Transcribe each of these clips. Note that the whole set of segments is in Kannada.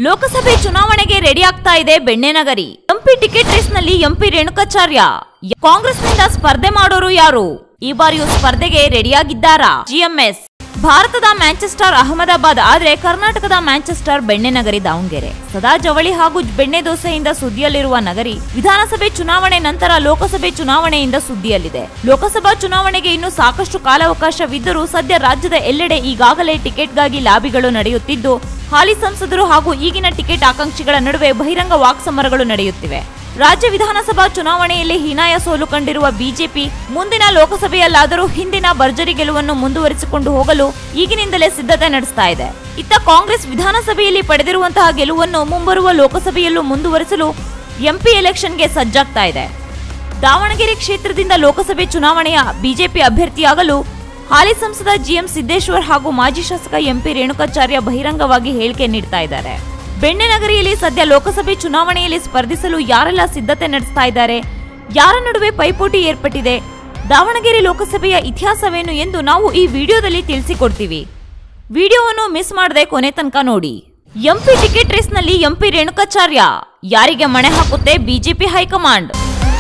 ಲೋಕಸಭೆ ಚುನಾವಣೆಗೆ ರೆಡಿ ಆಗ್ತಾ ಇದೆ ಬೆಣ್ಣೆನಗರಿ ಎಂಪಿ ಟಿಕೆಟ್ ರೇಸ್ನಲ್ಲಿ ಎಂಪಿ ರೇಣುಕಾಚಾರ್ಯ ಕಾಂಗ್ರೆಸ್ನಿಂದ ಸ್ಪರ್ಧೆ ಮಾಡೋರು ಯಾರು ಈ ಬಾರಿಯೂ ಸ್ಪರ್ಧೆಗೆ ರೆಡಿಯಾಗಿದ್ದಾರಾ ಜಿಎಂಎಸ್ ಭಾರತದ ಮ್ಯಾಂಚೆಸ್ಟರ್ ಅಹಮದಾಬಾದ್ ಆದ್ರೆ ಕರ್ನಾಟಕದ ಮ್ಯಾಂಚೆಸ್ಟರ್ ಬೆಣ್ಣೆನಗರಿ ದಾವಣಗೆರೆ ಸದಾ ಜವಳಿ ಹಾಗೂ ಬೆಣ್ಣೆ ದೋಸೆಯಿಂದ ಸುದ್ದಿಯಲ್ಲಿರುವ ನಗರಿ ವಿಧಾನಸಭೆ ಚುನಾವಣೆ ನಂತರ ಲೋಕಸಭೆ ಚುನಾವಣೆಯಿಂದ ಸುದ್ದಿಯಲ್ಲಿದೆ ಲೋಕಸಭಾ ಚುನಾವಣೆಗೆ ಇನ್ನು ಸಾಕಷ್ಟು ಕಾಲಾವಕಾಶವಿದ್ದರೂ ಸದ್ಯ ರಾಜ್ಯದ ಎಲ್ಲೆಡೆ ಈಗಾಗಲೇ ಟಿಕೆಟ್ಗಾಗಿ ಲಾಬಿಗಳು ನಡೆಯುತ್ತಿದ್ದು ಹಾಲಿ ಸಂಸದರು ಹಾಗೂ ಈಗಿನ ಟಿಕೆಟ್ ಆಕಾಂಕ್ಷಿಗಳ ನಡುವೆ ಬಹಿರಂಗ ವಾಕ್ಸಮರಗಳು ನಡೆಯುತ್ತಿವೆ ರಾಜ್ಯ ವಿಧಾನಸಭಾ ಚುನಾವಣೆಯಲ್ಲಿ ಹೀನಾಯ ಸೋಲು ಕಂಡಿರುವ ಬಿಜೆಪಿ ಮುಂದಿನ ಲೋಕಸಭೆಯಲ್ಲಾದರೂ ಹಿಂದಿನ ಭರ್ಜರಿ ಗೆಲುವನ್ನು ಮುಂದುವರಿಸಿಕೊಂಡು ಹೋಗಲು ಈಗಿನಿಂದಲೇ ಸಿದ್ಧತೆ ನಡೆಸ್ತಾ ಇದೆ ಇತ್ತ ಕಾಂಗ್ರೆಸ್ ವಿಧಾನಸಭೆಯಲ್ಲಿ ಪಡೆದಿರುವಂತಹ ಗೆಲುವನ್ನು ಮುಂಬರುವ ಲೋಕಸಭೆಯಲ್ಲೂ ಮುಂದುವರಿಸಲು ಎಂಪಿ ಎಲೆಕ್ಷನ್ಗೆ ಸಜ್ಜಾಗ್ತಾ ಇದೆ ದಾವಣಗೆರೆ ಕ್ಷೇತ್ರದಿಂದ ಲೋಕಸಭೆ ಚುನಾವಣೆಯ ಬಿಜೆಪಿ ಅಭ್ಯರ್ಥಿಯಾಗಲು ಹಾಲಿ ಸಂಸದ ಜಿಎಂ ಸಿದ್ದೇಶ್ವರ್ ಹಾಗೂ ಮಾಜಿ ಶಾಸಕ ಎಂಪಿ ರೇಣುಕಾಚಾರ್ಯ ಬಹಿರಂಗವಾಗಿ ಹೇಳಿಕೆ ನೀಡ್ತಾ ಇದ್ದಾರೆ ಬೆಣ್ಣೆನಗರಿಯಲ್ಲಿ ಸದ್ಯ ಲೋಕಸಭೆ ಚುನಾವಣೆಯಲ್ಲಿ ಸ್ಪರ್ಧಿಸಲು ಯಾರೆಲ್ಲ ಸಿದ್ಧತೆ ನಡೆಸ್ತಾ ಇದ್ದಾರೆ ಯಾರ ನಡುವೆ ಪೈಪೋಟಿ ಏರ್ಪಟ್ಟಿದೆ ದಾವಣಗೆರೆ ಲೋಕಸಭೆಯ ಇತಿಹಾಸವೇನು ಎಂದು ನಾವು ಈ ವಿಡಿಯೋದಲ್ಲಿ ತಿಳಿಸಿಕೊಡ್ತೀವಿ ವಿಡಿಯೋವನ್ನು ಮಿಸ್ ಮಾಡದೆ ಕೊನೆ ತನಕ ನೋಡಿ ಎಂಪಿ ಟಿಕೆಟ್ ರೇಸ್ನಲ್ಲಿ ಎಂಪಿ ರೇಣುಕಾಚಾರ್ಯ ಯಾರಿಗೆ ಮಣೆ ಹಾಕುತ್ತೆ ಬಿಜೆಪಿ ಹೈಕಮಾಂಡ್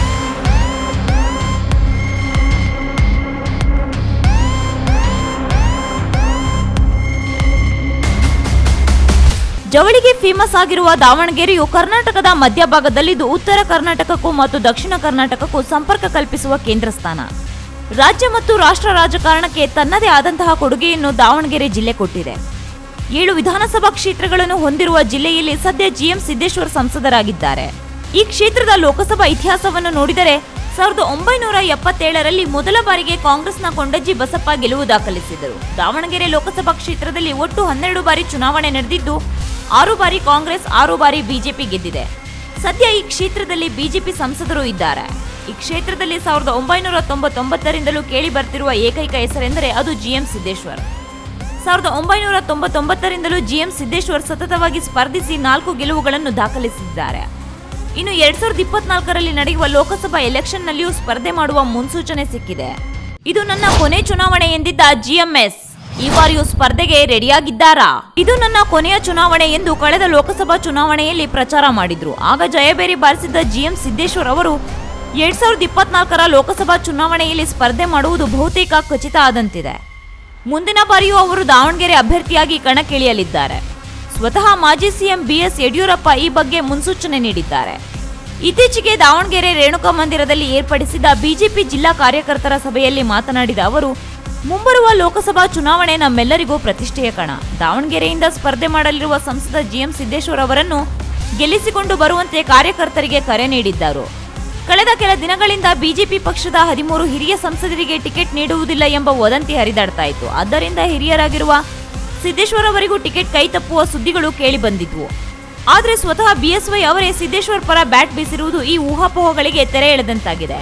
ಜವಳಿಗೆ ಫೇಮಸ್ ಆಗಿರುವ ದಾವಣಗೆರೆಯು ಕರ್ನಾಟಕದ ಮಧ್ಯಭಾಗದಲ್ಲಿದ್ದು ಉತ್ತರ ಕರ್ನಾಟಕಕ್ಕೂ ಮತ್ತು ದಕ್ಷಿಣ ಕರ್ನಾಟಕಕ್ಕೂ ಸಂಪರ್ಕ ಕಲ್ಪಿಸುವ ಕೇಂದ್ರ ಸ್ಥಾನ ರಾಜ್ಯ ಮತ್ತು ರಾಷ್ಟ್ರ ರಾಜಕಾರಣಕ್ಕೆ ತನ್ನದೇ ಆದಂತಹ ಕೊಡುಗೆಯನ್ನು ದಾವಣಗೆರೆ ಜಿಲ್ಲೆ ಕೊಟ್ಟಿದೆ ಏಳು ವಿಧಾನಸಭಾ ಕ್ಷೇತ್ರಗಳನ್ನು ಹೊಂದಿರುವ ಜಿಲ್ಲೆಯಲ್ಲಿ ಸದ್ಯ ಜಿಎಂ ಸಿದ್ದೇಶ್ವರ್ ಸಂಸದರಾಗಿದ್ದಾರೆ ಈ ಕ್ಷೇತ್ರದ ಲೋಕಸಭಾ ಇತಿಹಾಸವನ್ನು ನೋಡಿದರೆ ಸಾವಿರದ ಒಂಬೈನೂರ ಎಪ್ಪತ್ತೇಳರಲ್ಲಿ ಮೊದಲ ಬಾರಿಗೆ ಕಾಂಗ್ರೆಸ್ನ ಕೊಂಡಜ್ಜಿ ಬಸಪ್ಪ ಗೆಲುವು ದಾಖಲಿಸಿದರು ದಾವಣಗೆರೆ ಲೋಕಸಭಾ ಕ್ಷೇತ್ರದಲ್ಲಿ ಒಟ್ಟು ಹನ್ನೆರಡು ಬಾರಿ ಚುನಾವಣೆ ನಡೆದಿದ್ದು ಆರು ಬಾರಿ ಕಾಂಗ್ರೆಸ್ ಆರು ಬಾರಿ ಬಿಜೆಪಿ ಗೆದ್ದಿದೆ ಸದ್ಯ ಈ ಕ್ಷೇತ್ರದಲ್ಲಿ ಬಿಜೆಪಿ ಸಂಸದರು ಇದ್ದಾರೆ ಈ ಕ್ಷೇತ್ರದಲ್ಲಿ ಸಾವಿರದ ಒಂಬೈನೂರ ತೊಂಬತ್ತೊಂಬತ್ತರಿಂದಲೂ ಕೇಳಿ ಬರ್ತಿರುವ ಏಕೈಕ ಹೆಸರೆಂದರೆ ಅದು ಜಿಎಂ ಸಿದ್ದೇಶ್ವರ್ ಸಾವಿರದ ಒಂಬೈನೂರ ತೊಂಬತ್ತೊಂಬತ್ತರಿಂದಲೂ ಜಿಎಂ ಸಿದ್ದೇಶ್ವರ್ ಸತತವಾಗಿ ಸ್ಪರ್ಧಿಸಿ ನಾಲ್ಕು ಗೆಲುವುಗಳನ್ನು ದಾಖಲಿಸಿದ್ದಾರೆ ಇನ್ನು ಎರಡ್ ಸಾವಿರದ ಇಪ್ಪತ್ನಾಲ್ಕರಲ್ಲಿ ನಡೆಯುವ ಲೋಕಸಭಾ ಎಲೆಕ್ಷನ್ನಲ್ಲಿಯೂ ಸ್ಪರ್ಧೆ ಮಾಡುವ ಮುನ್ಸೂಚನೆ ಸಿಕ್ಕಿದೆ ಇದು ನನ್ನ ಕೊನೆ ಚುನಾವಣೆ ಎಂದಿದ್ದ ಜಿಎಂಎಸ್ ಈ ಬಾರಿಯೂ ಸ್ಪರ್ಧೆಗೆ ರೆಡಿಯಾಗಿದ್ದಾರಾ ಇದು ನನ್ನ ಕೊನೆಯ ಚುನಾವಣೆ ಎಂದು ಕಳೆದ ಲೋಕಸಭಾ ಚುನಾವಣೆಯಲ್ಲಿ ಪ್ರಚಾರ ಮಾಡಿದ್ರು ಆಗ ಜಯಬೇರಿ ಬಾರಿಸಿದ್ದ ಜಿಎಂ ಸಿದ್ದೇಶ್ವರ್ ಅವರು ಎರಡ್ ಸಾವಿರದ ಇಪ್ಪತ್ನಾಲ್ಕರ ಲೋಕಸಭಾ ಚುನಾವಣೆಯಲ್ಲಿ ಸ್ಪರ್ಧೆ ಮಾಡುವುದು ಬಹುತೇಕ ಖಚಿತ ಆದಂತಿದೆ ಮುಂದಿನ ಬಾರಿಯೂ ಅವರು ದಾವಣಗೆರೆ ಅಭ್ಯರ್ಥಿಯಾಗಿ ಕಣಕ್ಕಿಳಿಯಲಿದ್ದಾರೆ ಸ್ವತಃ ಮಾಜಿ ಸಿಎಂ ಬಿಎಸ್ ಯಡಿಯೂರಪ್ಪ ಈ ಬಗ್ಗೆ ಮುನ್ಸೂಚನೆ ನೀಡಿದ್ದಾರೆ ಇತ್ತೀಚೆಗೆ ದಾವಣಗೆರೆ ರೇಣುಕಾ ಮಂದಿರದಲ್ಲಿ ಏರ್ಪಡಿಸಿದ ಬಿಜೆಪಿ ಜಿಲ್ಲಾ ಕಾರ್ಯಕರ್ತರ ಸಭೆಯಲ್ಲಿ ಮಾತನಾಡಿದ ಅವರು ಮುಂಬರುವ ಲೋಕಸಭಾ ಚುನಾವಣೆ ನಮ್ಮೆಲ್ಲರಿಗೂ ಪ್ರತಿಷ್ಠೆಯ ಕಣ ದಾವಣಗೆರೆಯಿಂದ ಸ್ಪರ್ಧೆ ಮಾಡಲಿರುವ ಸಂಸದ ಜಿಎಂ ಸಿದ್ದೇಶ್ವರ್ ಅವರನ್ನು ಗೆಲ್ಲಿಸಿಕೊಂಡು ಬರುವಂತೆ ಕಾರ್ಯಕರ್ತರಿಗೆ ಕರೆ ನೀಡಿದ್ದರು ಕಳೆದ ಕೆಲ ದಿನಗಳಿಂದ ಬಿಜೆಪಿ ಪಕ್ಷದ ಹದಿಮೂರು ಹಿರಿಯ ಸಂಸದರಿಗೆ ಟಿಕೆಟ್ ನೀಡುವುದಿಲ್ಲ ಎಂಬ ವದಂತಿ ಹರಿದಾಡ್ತಾ ಇತ್ತು ಆದ್ದರಿಂದ ಹಿರಿಯರಾಗಿರುವ ಸಿದ್ದೇಶ್ವರ್ ಅವರಿಗೂ ಟಿಕೆಟ್ ಕೈ ತಪ್ಪುವ ಸುದ್ದಿಗಳು ಕೇಳಿ ಬಂದಿದ್ವು ಆದರೆ ಸ್ವತಃ ಬಿಎಸ್ವೈ ಅವರೇ ಸಿದ್ದೇಶ್ವರ್ ಪರ ಬ್ಯಾಟ್ ಬೀಸಿರುವುದು ಈ ಊಹಾಪೋಹಗಳಿಗೆ ತೆರೆ ಎಳೆದಂತಾಗಿದೆ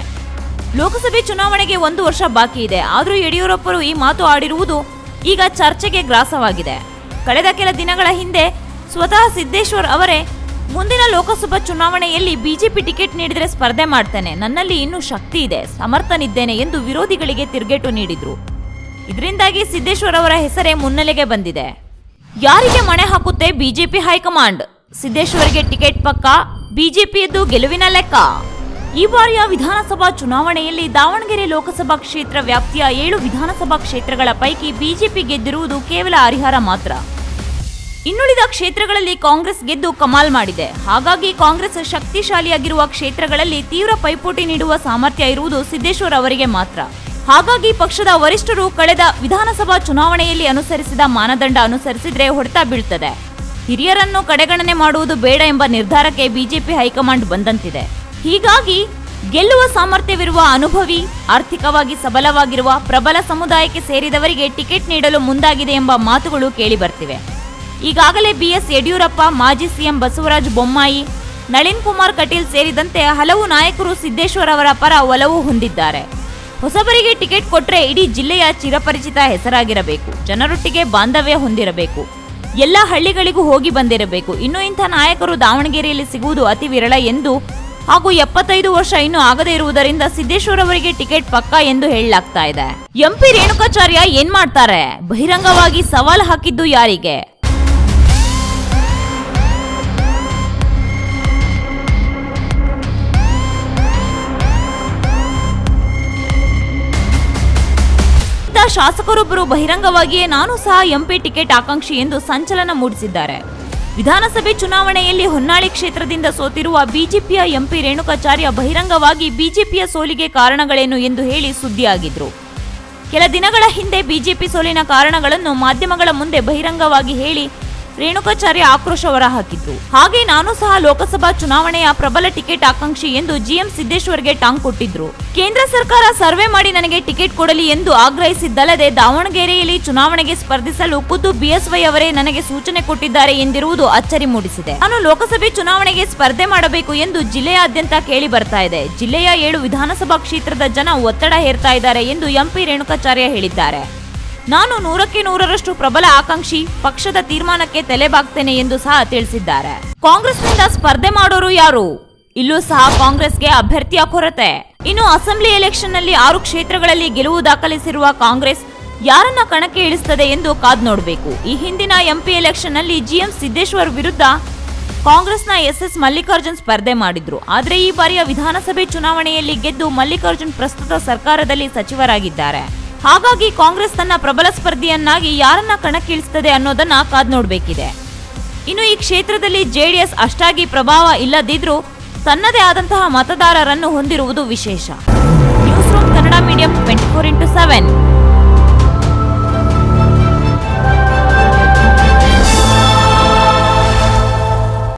ಲೋಕಸಭೆ ಚುನಾವಣೆಗೆ ಒಂದು ವರ್ಷ ಬಾಕಿ ಇದೆ ಆದರೂ ಯಡಿಯೂರಪ್ಪರು ಈ ಮಾತು ಆಡಿರುವುದು ಈಗ ಚರ್ಚೆಗೆ ಗ್ರಾಸವಾಗಿದೆ ಕಳೆದ ಕೆಲ ದಿನಗಳ ಹಿಂದೆ ಸ್ವತಃ ಸಿದ್ದೇಶ್ವರ್ ಅವರೇ ಮುಂದಿನ ಲೋಕಸಭಾ ಚುನಾವಣೆಯಲ್ಲಿ ಬಿಜೆಪಿ ಟಿಕೆಟ್ ನೀಡಿದರೆ ಸ್ಪರ್ಧೆ ಮಾಡ್ತೇನೆ ನನ್ನಲ್ಲಿ ಇನ್ನೂ ಶಕ್ತಿ ಇದೆ ಸಮರ್ಥನಿದ್ದೇನೆ ಎಂದು ವಿರೋಧಿಗಳಿಗೆ ತಿರುಗೇಟು ನೀಡಿದ್ರು ಇದರಿಂದಾಗಿ ಸಿದ್ದೇಶ್ವರ್ ಅವರ ಹೆಸರೇ ಮುನ್ನೆಲೆಗೆ ಬಂದಿದೆ ಯಾರಿಗೆ ಮಣೆ ಹಾಕುತ್ತೆ ಬಿಜೆಪಿ ಹೈಕಮಾಂಡ್ ಸಿದ್ದೇಶ್ವರ್ಗೆ ಟಿಕೆಟ್ ಪಕ್ಕ ಬಿಜೆಪಿಯದ್ದು ಗೆಲುವಿನ ಲೆಕ್ಕ ಈ ಬಾರಿಯ ವಿಧಾನಸಭಾ ಚುನಾವಣೆಯಲ್ಲಿ ದಾವಣಗೆರೆ ಲೋಕಸಭಾ ಕ್ಷೇತ್ರ ವ್ಯಾಪ್ತಿಯ ಏಳು ವಿಧಾನಸಭಾ ಕ್ಷೇತ್ರಗಳ ಪೈಕಿ ಬಿಜೆಪಿ ಗೆದ್ದಿರುವುದು ಕೇವಲ ಹರಿಹರ ಮಾತ್ರ ಇನ್ನುಳಿದ ಕ್ಷೇತ್ರಗಳಲ್ಲಿ ಕಾಂಗ್ರೆಸ್ ಗೆದ್ದು ಕಮಾಲ್ ಮಾಡಿದೆ ಹಾಗಾಗಿ ಕಾಂಗ್ರೆಸ್ ಶಕ್ತಿಶಾಲಿಯಾಗಿರುವ ಕ್ಷೇತ್ರಗಳಲ್ಲಿ ತೀವ್ರ ಪೈಪೋಟಿ ನೀಡುವ ಸಾಮರ್ಥ್ಯ ಇರುವುದು ಸಿದ್ದೇಶ್ವರ್ ಅವರಿಗೆ ಮಾತ್ರ ಹಾಗಾಗಿ ಪಕ್ಷದ ವರಿಷ್ಠರು ಕಳೆದ ವಿಧಾನಸಭಾ ಚುನಾವಣೆಯಲ್ಲಿ ಅನುಸರಿಸಿದ ಮಾನದಂಡ ಅನುಸರಿಸಿದ್ರೆ ಹೊಡೆತ ಬೀಳ್ತದೆ ಹಿರಿಯರನ್ನು ಕಡೆಗಣನೆ ಮಾಡುವುದು ಬೇಡ ಎಂಬ ನಿರ್ಧಾರಕ್ಕೆ ಬಿಜೆಪಿ ಹೈಕಮಾಂಡ್ ಬಂದಂತಿದೆ ಹೀಗಾಗಿ ಗೆಲ್ಲುವ ಸಾಮರ್ಥ್ಯವಿರುವ ಅನುಭವಿ ಆರ್ಥಿಕವಾಗಿ ಸಬಲವಾಗಿರುವ ಪ್ರಬಲ ಸಮುದಾಯಕ್ಕೆ ಸೇರಿದವರಿಗೆ ಟಿಕೆಟ್ ನೀಡಲು ಮುಂದಾಗಿದೆ ಎಂಬ ಮಾತುಗಳು ಕೇಳಿಬರ್ತಿವೆ ಈಗಾಗಲೇ ಬಿಎಸ್ ಯಡಿಯೂರಪ್ಪ ಮಾಜಿ ಸಿಎಂ ಬಸವರಾಜ ಬೊಮ್ಮಾಯಿ ನಳಿನ್ ಕುಮಾರ್ ಕಟೀಲ್ ಸೇರಿದಂತೆ ಹಲವು ನಾಯಕರು ಸಿದ್ದೇಶ್ವರ್ ಅವರ ಪರ ಒಲವು ಹೊಂದಿದ್ದಾರೆ ಹೊಸಬರಿಗೆ ಟಿಕೆಟ್ ಕೊಟ್ರೆ ಇಡೀ ಜಿಲ್ಲೆಯ ಚಿರಪರಿಚಿತ ಹೆಸರಾಗಿರಬೇಕು ಜನರೊಟ್ಟಿಗೆ ಬಾಂಧವ್ಯ ಹೊಂದಿರಬೇಕು ಎಲ್ಲ ಹಳ್ಳಿಗಳಿಗೂ ಹೋಗಿ ಬಂದಿರಬೇಕು ಇನ್ನು ಇಂಥ ನಾಯಕರು ದಾವಣಗೆರೆಯಲ್ಲಿ ಸಿಗುವುದು ಅತಿ ವಿರಳ ಎಂದು ಹಾಗೂ ಎಪ್ಪತ್ತೈದು ವರ್ಷ ಇನ್ನೂ ಆಗದೇ ಇರುವುದರಿಂದ ಸಿದ್ದೇಶ್ವರ್ ಅವರಿಗೆ ಟಿಕೆಟ್ ಪಕ್ಕಾ ಎಂದು ಹೇಳಲಾಗ್ತಾ ಇದೆ ಎಂಪಿ ರೇಣುಕಾಚಾರ್ಯ ಏನ್ ಮಾಡ್ತಾರೆ ಬಹಿರಂಗವಾಗಿ ಸವಾಲ್ ಹಾಕಿದ್ದು ಯಾರಿಗೆ ಶಾಸಕರೊಬ್ಬರು ಬಹಿರಂಗವಾಗಿಯೇ ನಾನು ಸಹ ಎಂಪಿ ಟಿಕೆಟ್ ಆಕಾಂಕ್ಷಿ ಎಂದು ಸಂಚಲನ ಮೂಡಿಸಿದ್ದಾರೆ ವಿಧಾನಸಭೆ ಚುನಾವಣೆಯಲ್ಲಿ ಹೊನ್ನಾಳಿ ಕ್ಷೇತ್ರದಿಂದ ಸೋತಿರುವ ಬಿಜೆಪಿಯ ಎಂಪಿ ರೇಣುಕಾಚಾರ್ಯ ಬಹಿರಂಗವಾಗಿ ಬಿಜೆಪಿಯ ಸೋಲಿಗೆ ಕಾರಣಗಳೇನು ಎಂದು ಹೇಳಿ ಸುದ್ದಿಯಾಗಿದ್ರು ಕೆಲ ದಿನಗಳ ಹಿಂದೆ ಬಿಜೆಪಿ ಸೋಲಿನ ಕಾರಣಗಳನ್ನು ಮಾಧ್ಯಮಗಳ ಮುಂದೆ ಬಹಿರಂಗವಾಗಿ ಹೇಳಿ ರೇಣುಕಾಚಾರ್ಯ ಆಕ್ರೋಶ ಹೊರಹಾಕಿದ್ರು ಹಾಗೆ ನಾನು ಸಹ ಲೋಕಸಭಾ ಚುನಾವಣೆಯ ಪ್ರಬಲ ಟಿಕೆಟ್ ಆಕಾಂಕ್ಷಿ ಎಂದು ಜಿಎಂ ಸಿದ್ದೇಶ್ವರ್ಗೆ ಟಾಂಗ್ ಕೊಟ್ಟಿದ್ರು ಕೇಂದ್ರ ಸರ್ಕಾರ ಸರ್ವೆ ಮಾಡಿ ನನಗೆ ಟಿಕೆಟ್ ಕೊಡಲಿ ಎಂದು ಆಗ್ರಹಿಸಿದ್ದಲ್ಲದೆ ದಾವಣಗೆರೆಯಲ್ಲಿ ಚುನಾವಣೆಗೆ ಸ್ಪರ್ಧಿಸಲು ಖುದ್ದು ಬಿಎಸ್ವೈ ಅವರೇ ನನಗೆ ಸೂಚನೆ ಕೊಟ್ಟಿದ್ದಾರೆ ಎಂದಿರುವುದು ಅಚ್ಚರಿ ಮೂಡಿಸಿದೆ ನಾನು ಲೋಕಸಭೆ ಚುನಾವಣೆಗೆ ಸ್ಪರ್ಧೆ ಮಾಡಬೇಕು ಎಂದು ಜಿಲ್ಲೆಯಾದ್ಯಂತ ಕೇಳಿ ಬರ್ತಾ ಇದೆ ಜಿಲ್ಲೆಯ ಏಳು ವಿಧಾನಸಭಾ ಕ್ಷೇತ್ರದ ಜನ ಒತ್ತಡ ಹೇರ್ತಾ ಇದ್ದಾರೆ ಎಂದು ಎಂಪಿ ರೇಣುಕಾಚಾರ್ಯ ಹೇಳಿದ್ದಾರೆ ನಾನು ನೂರಕ್ಕೆ ನೂರರಷ್ಟು ಪ್ರಬಲ ಆಕಾಂಕ್ಷಿ ಪಕ್ಷದ ತೀರ್ಮಾನಕ್ಕೆ ತಲೆಬಾಗ್ತೇನೆ ಎಂದು ಸಹ ತಿಳಿಸಿದ್ದಾರೆ ಕಾಂಗ್ರೆಸ್ನಿಂದ ಸ್ಪರ್ಧೆ ಮಾಡೋರು ಯಾರು ಇಲ್ಲೂ ಸಹ ಕಾಂಗ್ರೆಸ್ಗೆ ಅಭ್ಯರ್ಥಿಯ ಕೊರತೆ ಇನ್ನು ಅಸೆಂಬ್ಲಿ ಎಲೆಕ್ಷನ್ ನಲ್ಲಿ ಆರು ಕ್ಷೇತ್ರಗಳಲ್ಲಿ ಗೆಲುವು ದಾಖಲಿಸಿರುವ ಕಾಂಗ್ರೆಸ್ ಯಾರನ್ನ ಕಣಕ್ಕೆ ಇಳಿಸ್ತದೆ ಎಂದು ಕಾದ್ ನೋಡಬೇಕು ಈ ಹಿಂದಿನ ಎಂಪಿ ಎಲೆಕ್ಷನ್ ನಲ್ಲಿ ಜಿಎಂ ಸಿದ್ದೇಶ್ವರ್ ವಿರುದ್ಧ ಕಾಂಗ್ರೆಸ್ನ ಎಸ್ ಎಸ್ ಮಲ್ಲಿಕಾರ್ಜುನ್ ಸ್ಪರ್ಧೆ ಮಾಡಿದ್ರು ಆದರೆ ಈ ಬಾರಿಯ ವಿಧಾನಸಭೆ ಚುನಾವಣೆಯಲ್ಲಿ ಗೆದ್ದು ಮಲ್ಲಿಕಾರ್ಜುನ್ ಪ್ರಸ್ತುತ ಸರ್ಕಾರದಲ್ಲಿ ಸಚಿವರಾಗಿದ್ದಾರೆ ಹಾಗಾಗಿ ಕಾಂಗ್ರೆಸ್ ತನ್ನ ಪ್ರಬಲ ಸ್ಪರ್ಧಿಯನ್ನಾಗಿ ಯಾರನ್ನ ಕಣಕ್ಕಿಳಿಸ್ತದೆ ಅನ್ನೋದನ್ನ ಕಾದ್ ನೋಡಬೇಕಿದೆ ಇನ್ನು ಈ ಕ್ಷೇತ್ರದಲ್ಲಿ ಜೆಡಿಎಸ್ ಅಷ್ಟಾಗಿ ಪ್ರಭಾವ ಇಲ್ಲದಿದ್ರೂ ತನ್ನದೇ ಆದಂತಹ ಮತದಾರರನ್ನು ಹೊಂದಿರುವುದು ವಿಶೇಷ news room Kannada medium twenty four into seven